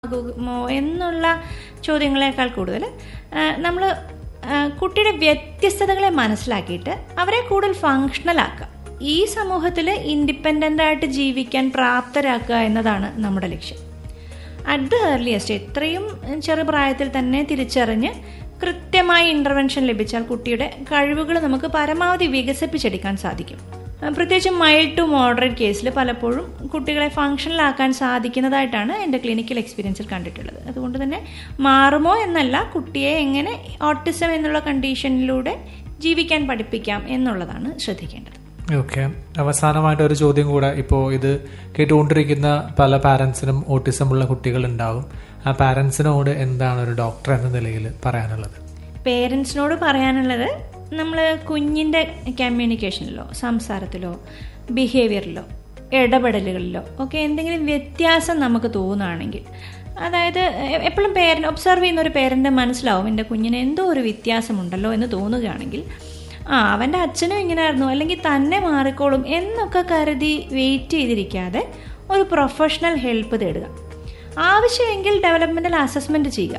ആകുമോ എന്നുള്ള ചോദ്യങ്ങളെക്കാൾ കൂടുതൽ നമ്മൾ കുട്ടിയുടെ വ്യത്യസ്തതകളെ മനസ്സിലാക്കിയിട്ട് അവരെ കൂടുതൽ ഫങ്ഷണൽ ആക്കുക ഈ സമൂഹത്തിൽ ഇൻഡിപെൻഡൻ്റ് ആയിട്ട് ജീവിക്കാൻ പ്രാപ്തരാക്കുക എന്നതാണ് നമ്മുടെ ലക്ഷ്യം അറ്റ് ദ ഏർലിയസ്റ്റ് എത്രയും ചെറുപ്രായത്തിൽ തന്നെ തിരിച്ചറിഞ്ഞ് കൃത്യമായ ഇൻ്റർവെൻഷൻ ലഭിച്ചാൽ കുട്ടിയുടെ കഴിവുകൾ നമുക്ക് പരമാവധി വികസിപ്പിച്ചെടുക്കാൻ സാധിക്കും പ്രത്യേകിച്ച് മൈൽഡ് ടു മോഡറേറ്റ് കേസിൽ പലപ്പോഴും കുട്ടികളെ ഫങ്ഷനിലാക്കാൻ സാധിക്കുന്നതായിട്ടാണ് എൻ്റെ ക്ലിനിക്കൽ എക്സ്പീരിയൻസിൽ കണ്ടിട്ടുള്ളത് അതുകൊണ്ട് തന്നെ മാറുമോ എന്നല്ല കുട്ടിയെ എങ്ങനെ ഓട്ടിസം എന്നുള്ള കണ്ടീഷനിലൂടെ ജീവിക്കാൻ പഠിപ്പിക്കാം എന്നുള്ളതാണ് ശ്രദ്ധിക്കേണ്ടത് ഓക്കെ അവസാനമായിട്ട് ഒരു ചോദ്യം കൂടെ ഇപ്പോൾ ഇത് കേട്ടുകൊണ്ടിരിക്കുന്ന പല പാരൻസിനും ഓട്ടിസം ഉള്ള കുട്ടികൾ ഉണ്ടാവും ആ പാരൻസിനോട് എന്താണ് ഒരു ഡോക്ടർ എന്ന നിലയിൽ പറയാനുള്ളത് പേരൻസിനോട് പറയാനുള്ളത് നമ്മൾ കുഞ്ഞിൻ്റെ കമ്മ്യൂണിക്കേഷനിലോ സംസാരത്തിലോ ബിഹേവിയറിലോ ഇടപെടലുകളിലോ ഒക്കെ എന്തെങ്കിലും വ്യത്യാസം നമുക്ക് തോന്നുകയാണെങ്കിൽ അതായത് എപ്പോഴും പേരൻ ഒബ്സർവ് ചെയ്യുന്ന ഒരു പേരൻ്റ് മനസ്സിലാവും എൻ്റെ കുഞ്ഞിന് എന്തോ ഒരു വ്യത്യാസമുണ്ടല്ലോ എന്ന് തോന്നുകയാണെങ്കിൽ ആ അവൻ്റെ അച്ഛനും ഇങ്ങനെയായിരുന്നു അല്ലെങ്കിൽ തന്നെ മാറിക്കോളും എന്നൊക്കെ കരുതി വെയിറ്റ് ചെയ്തിരിക്കാതെ ഒരു പ്രൊഫഷണൽ ഹെൽപ്പ് തേടുക ആവശ്യമെങ്കിൽ ഡെവലപ്മെൻ്റൽ അസസ്മെൻറ്റ് ചെയ്യുക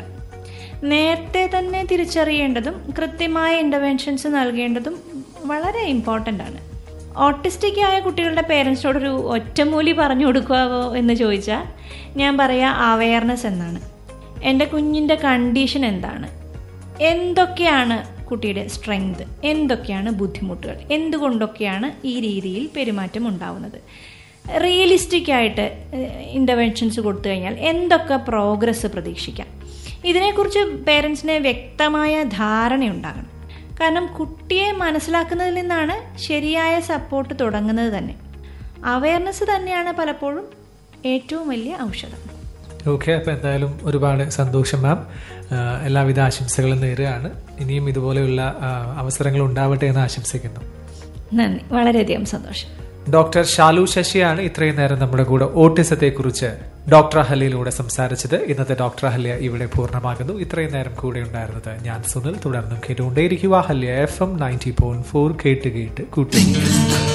നേരത്തെ തന്നെ തിരിച്ചറിയേണ്ടതും കൃത്യമായ ഇൻ്റർവെൻഷൻസ് നൽകേണ്ടതും വളരെ ഇമ്പോർട്ടൻ്റ് ആണ് ഓട്ടിസ്റ്റിക് ആയ കുട്ടികളുടെ പേരൻസിനോടൊരു ഒറ്റമൂലി പറഞ്ഞു കൊടുക്കാവോ എന്ന് ചോദിച്ചാൽ ഞാൻ പറയാ അവയർനെസ് എന്നാണ് എൻ്റെ കുഞ്ഞിൻ്റെ കണ്ടീഷൻ എന്താണ് എന്തൊക്കെയാണ് കുട്ടിയുടെ സ്ട്രെങ്ത് എന്തൊക്കെയാണ് ബുദ്ധിമുട്ടുകൾ എന്തുകൊണ്ടൊക്കെയാണ് ഈ രീതിയിൽ പെരുമാറ്റം ഉണ്ടാവുന്നത് റിയലിസ്റ്റിക് ആയിട്ട് ഇൻ്റർവെൻഷൻസ് കൊടുത്തു കഴിഞ്ഞാൽ എന്തൊക്കെ പ്രോഗ്രസ് പ്രതീക്ഷിക്കാം ഇതിനെക്കുറിച്ച് പേരൻസിന് വ്യക്തമായ ധാരണയുണ്ടാകണം കാരണം കുട്ടിയെ മനസ്സിലാക്കുന്നതിൽ നിന്നാണ് ശരിയായ സപ്പോർട്ട് തുടങ്ങുന്നത് തന്നെ അവയർനെസ് തന്നെയാണ് പലപ്പോഴും ഏറ്റവും വലിയ ഔഷധം ഓക്കെ അപ്പോൾ എന്തായാലും ഒരുപാട് സന്തോഷം മാം എല്ലാവിധ ആശംസകളും നേരുകയാണ് ഇനിയും ഇതുപോലെയുള്ള അവസരങ്ങൾ ഉണ്ടാവട്ടെ എന്ന് ആശംസിക്കുന്നു നന്ദി വളരെയധികം സന്തോഷം ഡോക്ടർ ഷാലു ശശിയാണ് ഇത്രയും നേരം നമ്മുടെ കൂടെ ഓട്ടിസത്തെ കുറിച്ച് ഡോക്ടർ അഹല്യയിലൂടെ സംസാരിച്ചത് ഇന്നത്തെ ഡോക്ടർ അഹല്യ ഇവിടെ പൂർണ്ണമാകുന്നു ഇത്രയും നേരം കൂടെ ഉണ്ടായിരുന്നത് ഞാൻ സുനിൽ തുടർന്നും കേട്ടുകൊണ്ടേയിരിക്കുക Ahalya F M ninety point four കേട്ട് കേട്ട് കൂട്ടുക